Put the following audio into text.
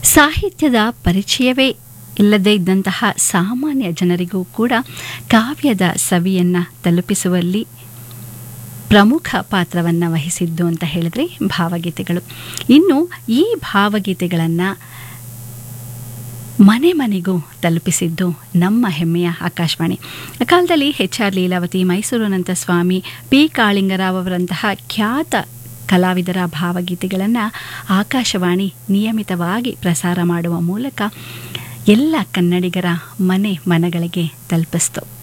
ಸಾಹಿತ್ಯದ ಪರಿಚಯವೇ ಇಲ್ಲದೇ ಇದ್ದಂತಹ ಸಾಮಾನ್ಯ ಜನರಿಗೂ ಕೂಡ ಕಾವ್ಯದ ಸವಿಯನ್ನು ತಲುಪಿಸುವಲ್ಲಿ ಪ್ರಮುಖ ಪಾತ್ರವನ್ನು ವಹಿಸಿದ್ದು ಅಂತ ಹೇಳಿದ್ರೆ ಭಾವಗೀತೆಗಳು ಇನ್ನು ಈ ಭಾವಗೀತೆಗಳನ್ನು ಮನೆ ಮನೆಗೂ ತಲುಪಿಸಿದ್ದು ನಮ್ಮ ಹೆಮ್ಮೆಯ ಆಕಾಶವಾಣಿ ಆ ಕಾಲದಲ್ಲಿ ಎಚ್ ಆರ್ ಲೀಲಾವತಿ ಮೈಸೂರಿನಂಥ ಸ್ವಾಮಿ ಪಿ ಕಾಳಿಂಗರಾವ್ ಅವರಂತಹ ಖ್ಯಾತ ಕಲಾವಿದರ ಭಾವಗೀತೆಗಳನ್ನು ಆಕಾಶವಾಣಿ ನಿಯಮಿತವಾಗಿ ಪ್ರಸಾರ ಮಾಡುವ ಮೂಲಕ ಎಲ್ಲ ಕನ್ನಡಿಗರ ಮನೆ ಮನಗಳಿಗೆ ತಲುಪಿಸ್ತು